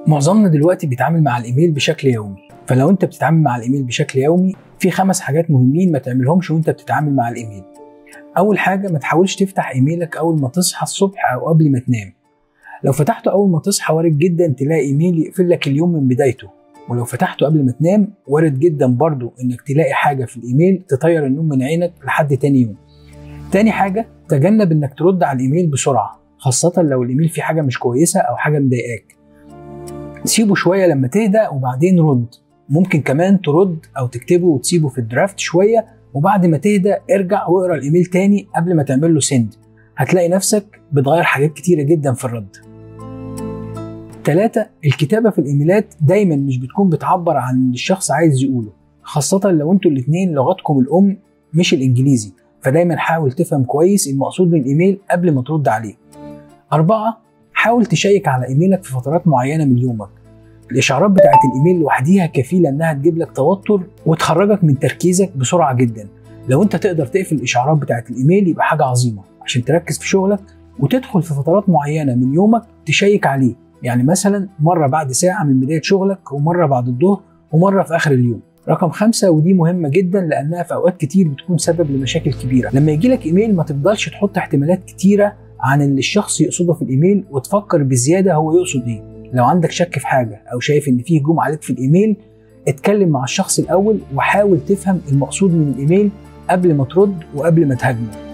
معظمنا دلوقتي بيتعامل مع الايميل بشكل يومي فلو انت بتتعامل مع الايميل بشكل يومي في خمس حاجات مهمين ما تعملهمش وانت بتتعامل مع الايميل اول حاجه ما تحاولش تفتح ايميلك اول ما تصحى الصبح او قبل ما تنام لو فتحته اول ما تصحى وارد جدا تلاقي ايميل يقفل لك اليوم من بدايته ولو فتحته قبل ما تنام وارد جدا برضو انك تلاقي حاجه في الايميل تطير النوم من عينك لحد تاني يوم تاني حاجه تجنب انك ترد على الايميل بسرعه خاصه لو الايميل فيه حاجه مش كويسه او حاجه مضايقاك سيبه شويه لما تهدى وبعدين رد ممكن كمان ترد او تكتبه وتسيبه في الدرافت شويه وبعد ما تهدى ارجع واقرا الايميل تاني قبل ما تعمل له سند هتلاقي نفسك بتغير حاجات كتيره جدا في الرد ثلاثة الكتابة في الإيميلات دايما مش بتكون بتعبر عن اللي الشخص عايز يقوله خاصة لو انتوا الاتنين لغتكم الأم مش الإنجليزي فدايما حاول تفهم كويس المقصود من الإيميل قبل ما ترد عليه أربعة حاول تشيك على إيميلك في فترات معينة من يومك الإشعارات بتاعت الإيميل لوحديها كفيلة إنها تجيب لك توتر وتخرجك من تركيزك بسرعة جدا لو أنت تقدر تقفل الإشعارات بتاعت الإيميل يبقى حاجة عظيمة عشان تركز في شغلك وتدخل في فترات معينة من يومك تشيك عليه يعني مثلا مرة بعد ساعة من بداية شغلك ومرة بعد الظهر ومرة في آخر اليوم رقم خمسة ودي مهمة جدا لأنها في أوقات كتير بتكون سبب لمشاكل كبيرة لما يجيلك إيميل ما تفضلش تحط احتمالات كتيرة عن اللي الشخص يقصده في الإيميل وتفكر بزيادة هو يقصد إيه لو عندك شك في حاجة أو شايف إن فيه هجوم عليك في الإيميل اتكلم مع الشخص الأول وحاول تفهم المقصود من الإيميل قبل ما ترد وقبل ما تهاجمه